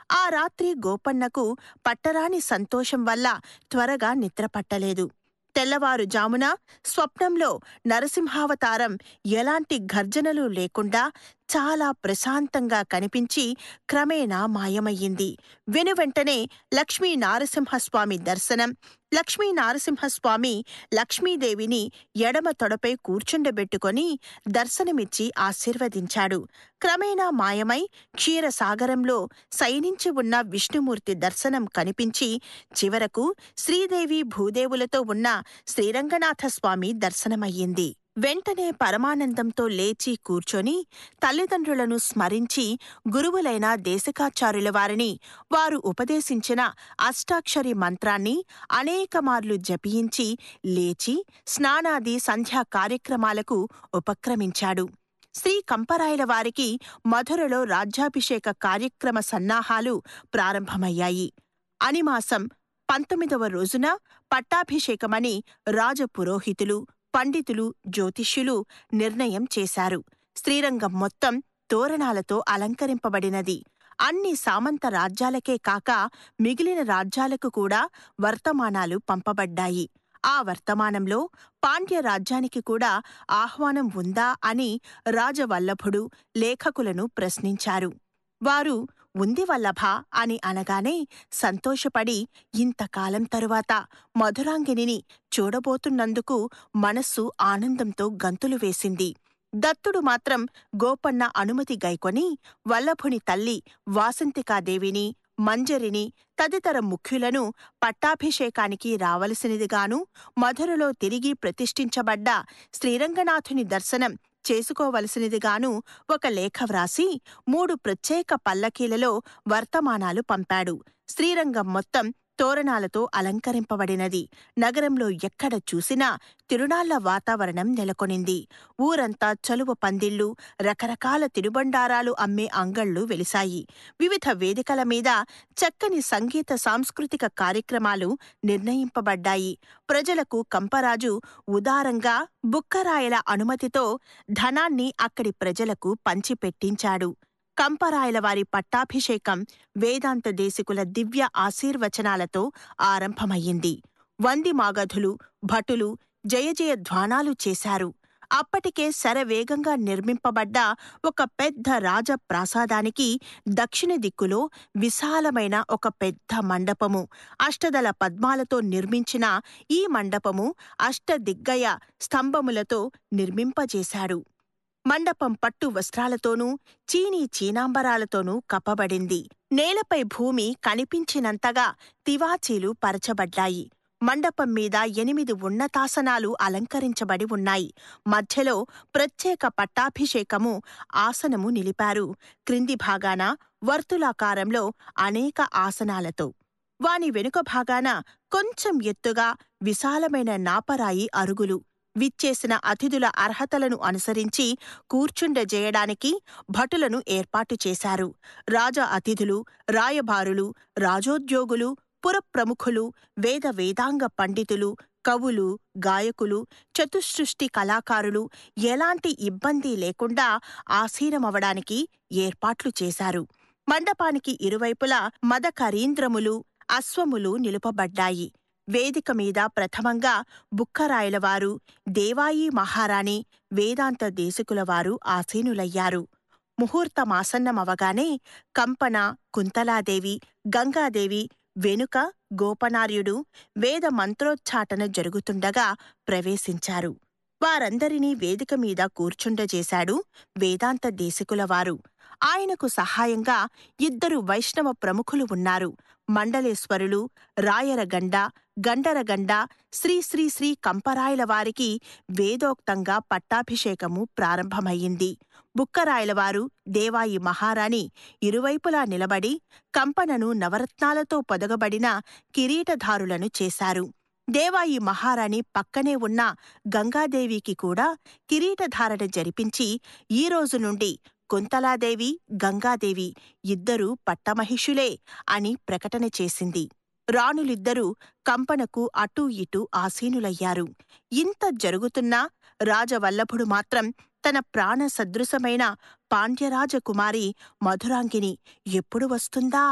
ఆ రాత్రి గోపన్నకు పట్టరాని సంతోషం వల్ల త్వరగా నిద్రపట్టలేదు తెల్లవారుజామున స్వప్నంలో నరసింహావతారం ఎలాంటి గర్జనలు లేకుండా చాలా ప్రశాంతంగా కనిపించి క్రమేణా మాయమయ్యింది వెనువెంటనే లక్ష్మీ నారసింహస్వామి దర్శనం లక్ష్మీ నారసింహస్వామి లక్ష్మీదేవిని ఎడమ తొడపై కూర్చుండబెట్టుకొని దర్శనమిచ్చి ఆశీర్వదించాడు క్రమేణా మాయమై క్షీరసాగరంలో శయనించి ఉన్న విష్ణుమూర్తి దర్శనం కనిపించి చివరకు శ్రీదేవి భూదేవులతో ఉన్న శ్రీరంగనాథస్వామి దర్శనమయ్యింది వెంటనే పరమానందంతో లేచి కూర్చొని తల్లిదండ్రులను స్మరించి గురువులైన దేశికాచార్యుల వారిని వారు ఉపదేశించిన అష్టాక్షరి మంత్రాన్ని అనేకమార్లు జపించి లేచి స్నానాది సంధ్యా కార్యక్రమాలకు ఉపక్రమించాడు శ్రీ కంపరాయల వారికి మధురలో రాజ్యాభిషేక కార్యక్రమ సన్నాహాలు ప్రారంభమయ్యాయి అనిమాసం పంతొమ్మిదవ రోజున పట్టాభిషేకమని రాజపురోహితులు పండితులు జ్యోతిష్యులు నిర్ణయం చేశారు శ్రీరంగం మొత్తం తోరణాలతో అలంకరింపబడినది అన్ని సామంత రాజ్యాలకే కాక మిగిలిన రాజ్యాలకు కూడా వర్తమానాలు పంపబడ్డాయి ఆ వర్తమానంలో పాండ్య రాజ్యానికి కూడా ఆహ్వానం ఉందా అని రాజవల్లభుడు లేఖకులను ప్రశ్నించారు వారు ఉంది వల్లభ అని అనగానే సంతోషపడి ఇంతకాలం తరువాత మధురాంగినిని చూడబోతున్నందుకు మనస్సు ఆనందంతో గంతులు వేసింది దత్తుడు మాత్రం గోపన్న అనుమతి గైకొని వల్లభుని తల్లి వాసంతికాదేవిని మంజరిని తదితర ముఖ్యులను పట్టాభిషేకానికి రావలసినదిగాను మధురలో తిరిగి ప్రతిష్ఠించబడ్డ శ్రీరంగనాథుని దర్శనం చేసుకోవలసినదిగాను ఒక లేఖ వ్రాసి మూడు ప్రత్యేక పల్లకీలలో వర్తమానాలు పంపాడు శ్రీరంగం మొత్తం తోరణాలతో అలంకరింపబడినది నగరంలో ఎక్కడ చూసినా తిరునాళ్ల వాతావరణం నెలకొనింది ఊరంతా చలువ పందిళ్లు రకరకాల తినుబండారాలు అమ్మే అంగళ్ళు వెలిశాయి వివిధ వేదికల మీద చక్కని సంగీత సాంస్కృతిక కార్యక్రమాలు నిర్ణయింపబడ్డాయి ప్రజలకు కంపరాజు ఉదారంగా బుక్కరాయల అనుమతితో ధనాన్ని అక్కడి ప్రజలకు పంచిపెట్టించాడు కంపరాయల వారి పట్టాభిషేకం వేదాంత దేశికుల దివ్య ఆశీర్వచనాలతో ఆరంభమయ్యింది వంది మాగధులు భటులు జయజయ ధ్వానాలు చేశారు అప్పటికే శరవేగంగా నిర్మింపబడ్డ ఒక పెద్ద రాజప్రాసాదానికి దక్షిణ దిక్కులో విశాలమైన ఒక పెద్ద మండపము అష్టదల పద్మాలతో నిర్మించిన ఈ మండపము అష్టదిగ్గయ స్తంభములతో నిర్మింపజేశాడు మండపం పట్టు వస్త్రాలతోనూ చీనీ చీనాంబరాలతోనూ కప్పబడింది నేలపై భూమి కనిపించినంతగా తివాచీలు పరచబడ్డాయి మండపం మీద ఎనిమిది ఉన్నతాసనాలు అలంకరించబడి ఉన్నాయి మధ్యలో ప్రత్యేక పట్టాభిషేకము ఆసనము నిలిపారు క్రింది భాగాన వర్తులాకారంలో అనేక ఆసనాలతో వాని వెనుక భాగాన కొంచెం ఎత్తుగా విశాలమైన నాపరాయి అరుగులు విచ్చేసిన అతిథుల అర్హతలను అనుసరించి కూర్చుండజేయడానికి భటులను ఏర్పాటు చేశారు రాజ అతిథులు రాయబారులు రాజోద్యోగులు పురప్రముఖులు వేద వేదాంగ పండితులు కవులు గాయకులు చతుసృష్టి కళాకారులు ఎలాంటి ఇబ్బంది లేకుండా ఆసీనమవడానికి ఏర్పాట్లు చేశారు మండపానికి ఇరువైపులా మదకరీంద్రములు అశ్వములు నిలుపబడ్డాయి వేదిక మీద ప్రథమంగా బుక్కరాయలవారు దేవాయి మహారాణి వేదాంత దేశికులవారు ఆసీనులయ్యారు ముహూర్తమాసన్నమవగానే కంపన కుంతలాదేవి గంగాదేవి వెనుక గోపనార్యుడు వేద మంత్రోచ్చాటన జరుగుతుండగా ప్రవేశించారు వారందరినీ వేదిక మీద కూర్చుండజేశాడు వేదాంత దేశికులవారు ఆయనకు సహాయంగా ఇద్దరు వైష్ణవ ప్రముఖులు ఉన్నారు మండలేశ్వరులు రాయరగండ గండరగండ శ్రీ శ్రీ శ్రీ కంపరాయల వారికి వేదోక్తంగా పట్టాభిషేకము ప్రారంభమయ్యింది బుక్కరాయలవారు దేవాయి మహారాణి ఇరువైపులా నిలబడి కంపనను నవరత్నాలతో పొదగబడిన కిరీటధారులను చేశారు దేవాయి మహారాణి పక్కనే ఉన్న గంగాదేవికి కూడా కిరీటధారణ జరిపించి ఈ రోజు నుండి కుంతలాదేవి గంగాదేవి ఇద్దరూ పట్టమహిషులే అని ప్రకటన చేసింది రాణులిద్దరూ కంపనకు అటూ ఇటూ ఆసీనులయ్యారు ఇంత జరుగుతున్నా రాజవల్లభుడు మాత్రం తన ప్రాణ సదృశమైన పాండ్యరాజకుమారి మధురాంగిని ఎప్పుడు వస్తుందా